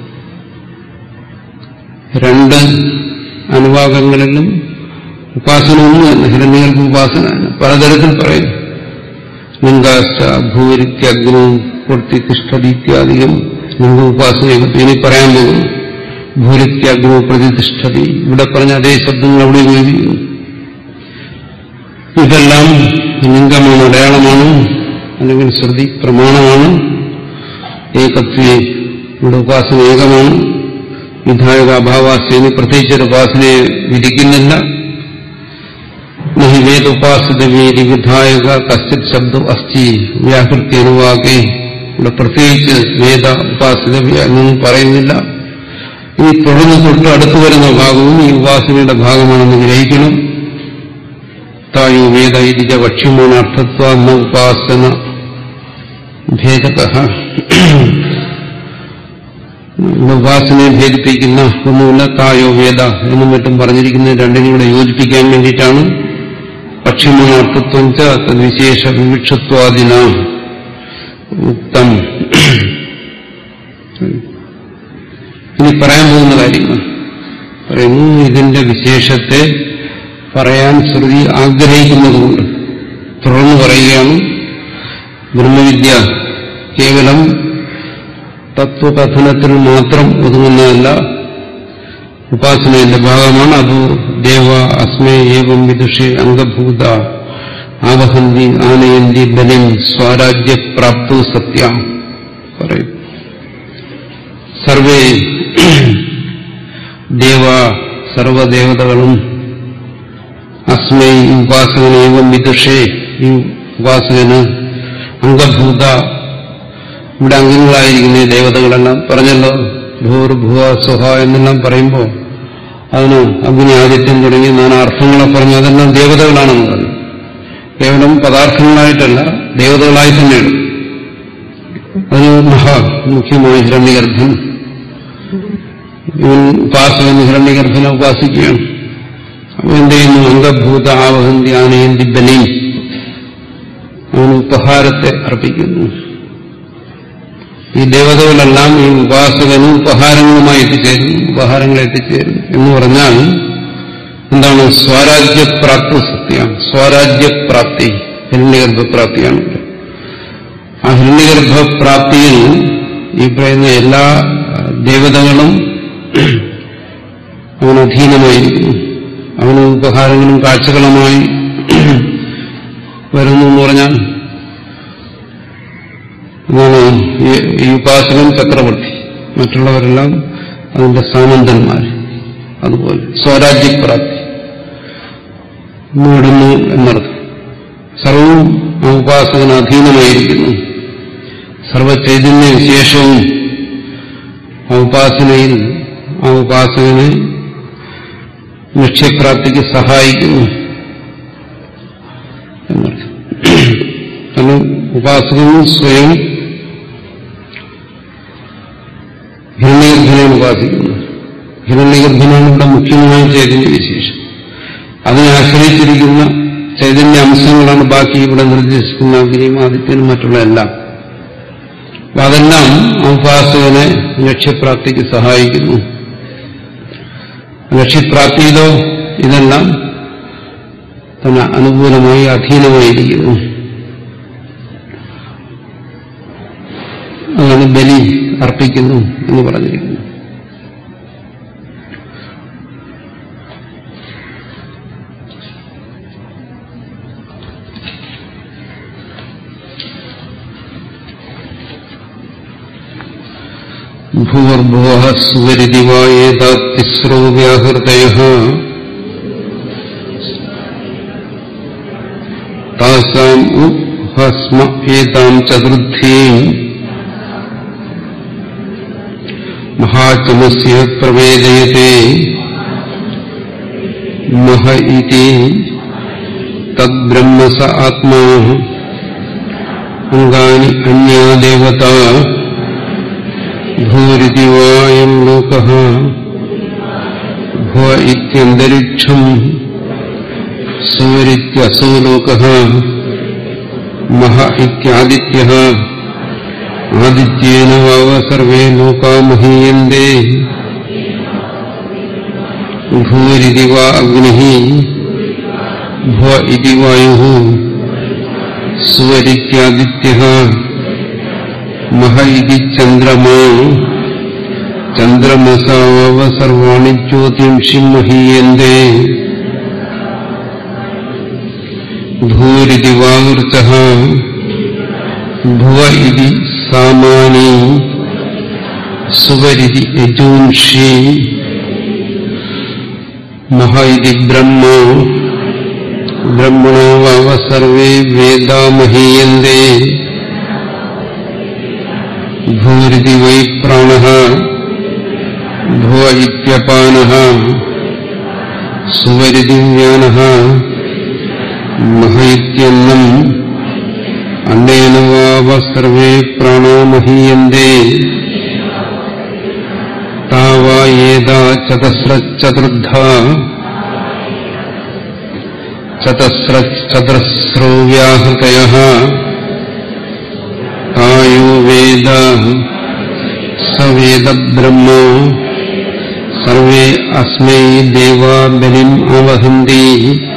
രണ്ട് അനുവാദങ്ങളിലും ഉപാസന ഒന്ന് തന്നെ ഹിരണ്യകൾക്ക് ഉപാസന തന്നെ പലതരത്തിൽ പറയും ലിംഗാശ്ച ഭൂരിത്യഗ്നു കൊടുത്തി തിഷ്ഠതി ഇത്യാദികം ലിംഗ ഉപാസനയെ ഇനി പറയാൻ പോകുന്നു ഭൂരിത്യഗ്നു പ്രതിഷ്ഠതി ഇവിടെ പറഞ്ഞ അതേ ശബ്ദങ്ങൾ അവിടെ ഉപയോഗിക്കുന്നു ഇതെല്ലാം ലിംഗമാണ് അടയാളമാണ് അല്ലെങ്കിൽ ശ്രുതി പ്രമാണമാണ് ഏകത്വേ ഇവിടെ ഉപാസന ഏകമാണ് വിധായക അഭാവാസ്യന് പ്രത്യേകിച്ചൊരു ഉപാസനയെ വിധിക്കുന്നില്ല നഹി വേദോപാസിത വേദി വിധായക കശ്ചിത് ശബ്ദം അസ്ഥി വ്യാകൃതി അനുവാകെ ഇവിടെ പ്രത്യേകിച്ച് വേദ ഉപാസിത എന്നൊന്നും പറയുന്നില്ല ഇനി തുടർന്ന് തൊട്ട് അടുത്തു വരുന്ന ഭാഗവും ഈ ഉപാസനയുടെ ഭാഗമാണെന്ന് ഗ്രഹിക്കണം തായു വേദ ഇതിജ ഭക്ഷ്യമാണ് അർത്ഥത്വ എന്ന ഉപാസന ഭേദക ഉപാസനയെ ഭേദിപ്പിക്കുന്ന ഒന്നുമില്ല തായോ വേദ എന്നും മറ്റും പറഞ്ഞിരിക്കുന്നത് രണ്ടിനും കൂടെ യോജിപ്പിക്കാൻ വേണ്ടിയിട്ടാണ് പക്ഷിമണാർത്ഥത്വം ച തദ്വിശേഷ വിവിക്ഷത്വാദിന ഉക്തം ഇനി പറയാൻ പോകുന്ന കാര്യങ്ങൾ പറയുന്നു ഇതിന്റെ വിശേഷത്തെ പറയാൻ ശ്രുതി ആഗ്രഹിക്കുന്നതുകൊണ്ട് തുടർന്ന് പറയുകയാണ് ബ്രഹ്മവിദ്യ കേവലം തത്വകഥനത്തിൽ മാത്രം ഒതുങ്ങുന്നതല്ല ഉപാസനയുടെ ഭാഗമാണ് അത് ദേവ അസ്മേ ഏവം വിദുഷേ അംഗഭൂത ആവഹന്തി ആനയന്തി ബലിം സ്വരാജ്യപ്രാപ്തു സത്യ പറയും സർവേ ദേവ സർവദേവതകളും അസ്മൈ ഉപാസകനേവം വിദുഷേ ഈ ഉപാസകന് അംഗഭൂത ഇവിടെ അംഗങ്ങളായിരിക്കുന്ന ഈ ദേവതകളെല്ലാം പറഞ്ഞല്ലോ ഭൂർ ഭുവ സുഹ എന്നെല്ലാം പറയുമ്പോൾ അതിന് അഗ്നി ആദിത്യം തുടങ്ങി നാനാ അർത്ഥങ്ങളെ പറഞ്ഞു അതെല്ലാം ദേവതകളാണെന്ന് പറഞ്ഞു കേവലം പദാർത്ഥങ്ങളായിട്ടല്ല ദേവതകളായി തന്നെയാണ് അതിന് മഹാ മുഖ്യമായ ഹിരണ്യഗർഭൻ ഇവൻ ഉപാസകൻ ഹിരണ്യഗർഭനെ ഉപാസിക്കുകയാണ് അവൻ എന്ത് ചെയ്യുന്നു അംഗഭൂത ആവഹന്തി ആനയന്തി ബലി അവന് ഉപഹാരത്തെ അർപ്പിക്കുന്നു ഈ ദേവതകളെല്ലാം ഈ ഉപാസകനും ഉപഹാരങ്ങളുമായി എത്തിച്ചേരുന്നു ഉപഹാരങ്ങൾ എത്തിച്ചേരുന്നു എന്ന് പറഞ്ഞാൽ എന്താണ് സ്വരാജ്യപ്രാപ്തി സത്യം സ്വരാജ്യപ്രാപ്തി ഹിരണ്യഗർഭപ്രാപ്തിയാണ് ഇവിടെ. ആ ഹിരണ്യഗർഭപ്രാപ്തിയിൽ ഈ പറയുന്ന എല്ലാ ദേവതകളും അവന് അധീനമായിരിക്കുന്നു അവന് ഉപഹാരങ്ങളും കാഴ്ചകളുമായി വരുന്നു എന്ന് പറഞ്ഞാൽ എന്നാണ് ഈ- ഈ ഉപാസകൻ ചക്രവർത്തി മറ്റുള്ളവരെല്ലാം അതിന്റെ സാമന്തന്മാർ അതുപോലെ സ്വരാജ്യപ്രാപ്തി നേടുന്നു എന്നർത്ഥം സർവവും ആ ഉപാസകന് അധീനമായിരിക്കുന്നു സർവചൈതന്യ വിശേഷവും ആ ഉപാസനയിൽ ആ ഉപാസകനെ ലക്ഷ്യപ്രാപ്തിക്ക് സഹായിക്കുന്നു എന്നർത്ഥം കാരണം ഉപാസകനും സ്വയം ഹിരണ്യഗർഭനെയാണ് ഉപാസിക്കുന്നത് ഹിരണ്യഗർഭനാണ് ഇവിടെ മുഖ്യമായ ചൈതന്യ വിശേഷം അതിനെ ആശ്രയിച്ചിരിക്കുന്ന ചൈതന്യ അംശങ്ങളാണ് ബാക്കി ഇവിടെ നിർദ്ദേശിക്കുന്ന അഗ്നിയും ആദിത്യനും മറ്റുള്ള എല്ലാം അപ്പൊ അതെല്ലാം ആ ഉപാസകനെ ലക്ഷ്യപ്രാപ്തിക്ക് സഹായിക്കുന്നു ലക്ഷ്യപ്രാപ്തിയിലോ ഇതെല്ലാം തന്നെ അനുകൂലമായി അധീനമായിരിക്കുന്നു അതാണ് ബലി അർപ്പിക്കുന്നു എന്ന് പറഞ്ഞിരിക്കുന്നു ഭൂർഭുവ സുവരിതി വായേതാത്തിസ്രോ വ്യാഹൃതയ താസാം ഉഭസ്മ ഏതാം ചതുർത്ഥീം മഹാചമസ്യ പ്രവേദയത്തെ മഹ ഇതി തദ്ബ്രഹ്മ സ ആത്മാ അംഗാനി അന്യാ ദേവത ഭൂരിതി വായം ലോക ഭുവ ഇത്യന്തരിക്ഷം സൂരിത്യസോ ലോക മഹ ഇത്യാദിത്യ ആദിത്യേന വാവ സർവേ ലോകാ മഹീയന്തേ ഭൂരിതി വാ അഗ്നി ഭുവ ഇതി വായു സുവരിത്യാദിത്യ മഹ ഇതി ചന്ദ്രമാ ചന്ദ്രമസാവ സർവാണി ജ്യോതിംഷി മഹീയന്തേ ഭൂരിതി വാവൃച്ച ഭുവ ഇതി സാമാനി സുവരിതി യജൂംഷി മഹ ഇതി ബ്രഹ്മ ബ്രഹ്മണോ വാവ സർവേ വേദാ മഹീയന്തേ ഭൂരിതി വൈ പ്രാണ ഭുവ ഇത്യപാന സുവരിതി ജ്ഞാന മഹ ഇത്യന്നം അന്നേന വാവ സർവേ പ്രാണോ മഹീയന്തേ താവാ ഏതാ ചതസ്രചതുർദ്ധ ചതസ്രചതുസ്രോ വ്യാഹൃതയ തായോ വേദ സ വേദ ബ്രഹ്മ സർവേ അസ്മൈ ദേവാ ബലിം അവഹന്തി